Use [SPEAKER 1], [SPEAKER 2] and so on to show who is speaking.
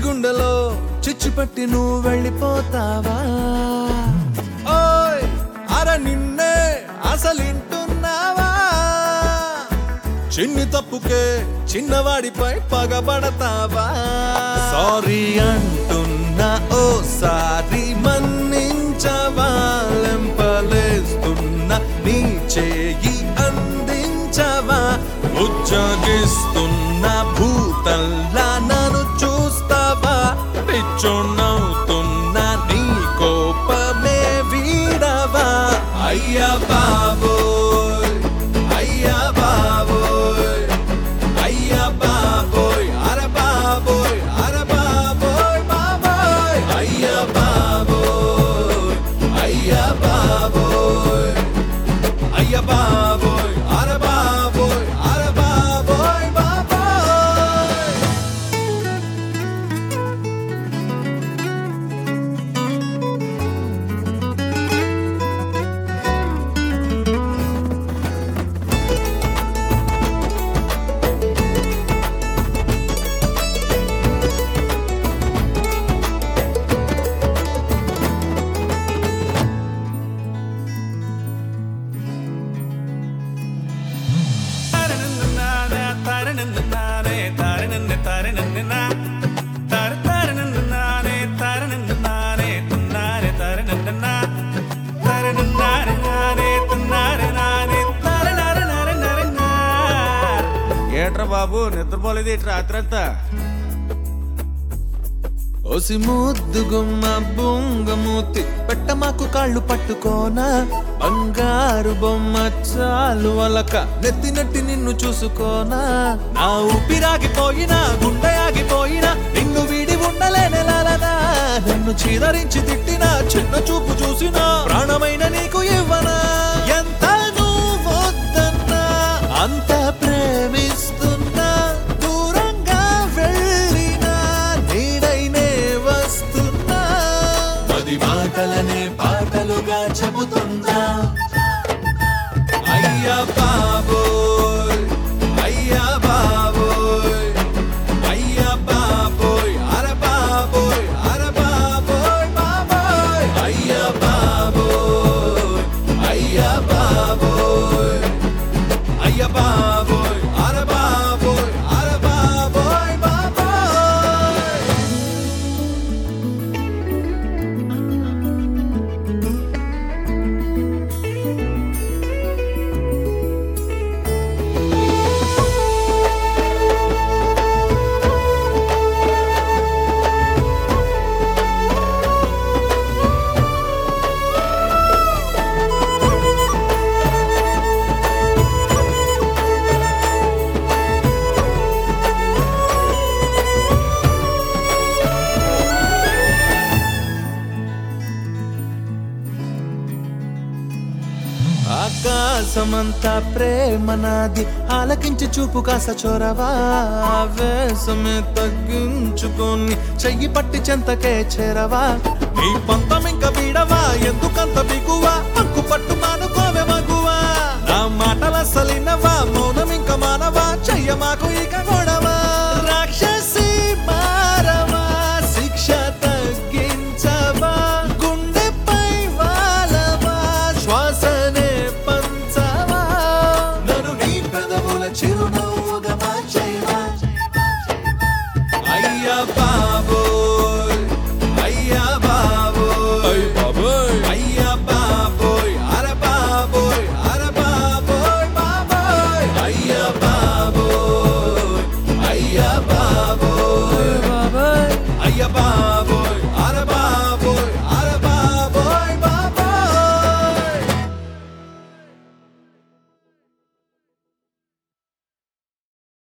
[SPEAKER 1] గుండెలో చిచ్చు పట్టి నువ్వు వెళ్ళిపోతావా ఓయ్ అర నిన్నే అసలింటున్నావా చిన్ని తప్పుకే చిన్నవాడిపై పగబడతావా సారీ అంటున్నా ఓ సారీ మన్నించవా లెంపలేస్తున్నా నీ చేయి అందించవా ఉజ్జగిస్తున్న భూతల్లా నన్ను చూస్తావా పిచ్చోన్నవుతున్నా నీ కోపమే వీడవా అయ్యా బాబోయ్ అయ్యా బాబోయ్ అయ్యా బాబోయ్ అర బాబోయ్ అర బాబోయ్ బాబోయ్ అయ్యా బాబోయ్ అయ్యా బాబోయ్ అయ్యా బాబోయ్ అర బాబోయ్ అర బాబోయ్ బాబోయ్
[SPEAKER 2] ఏట్రా బాబు నిద్రపోలేదు ఏంటి రాత్రంతా
[SPEAKER 1] ఓసి ముద్దు గుమ్మ బుంగమూతి పెట్టమాకు కాళ్ళు పట్టుకోనా బంగారు బొమ్మ చాలు వలక నెత్తి నెట్టి నిన్ను చూసుకోనా నా ఊపిరాగిపోయినా గుండె ఆగిపోయినా నిన్ను వీడి ఉండలేనెలాలనా నన్ను చీదరించి తిట్టినా చిన్న చూపు చూసినా ప్రాణమైన నీకు ఇవ్వనా ఎంత నువ్వొద్దన్నా అంత ప్రేమిస్తున్నా దూరంగా వెళ్ళినా నీడైనే వస్తున్నా పది మాటలనే పాటలుగా చెబుతున్నా అయ్యా బాబోయ్ అయ్యా బాబోయ్ అయ్యా బాబోయ్ అర బాబోయ్ అర బాబోయ్ బాబోయ్ అయ్యా బాబోయ్ అయ్యా బాబోయ్ అయ్య బాబోయ్ అర బాబోయ్ అర బాబోయ్ బాబోయ్ ఆకాశమంతా ప్రేమ నాది ఆలకించి చూపు కాస చొరవా ఆవేశమే తగ్గించుకొని చెయ్యి పట్టి చెంతకే చేరవా నీ పంతం ఇంక వీడవా ఎందుకంత బిగువా పక్కు పట్టు మానుకోవే మగువా నా మాటల సలినవా మౌనం ఇంక మానవా చెయ్య మాకు ఇక గొడవ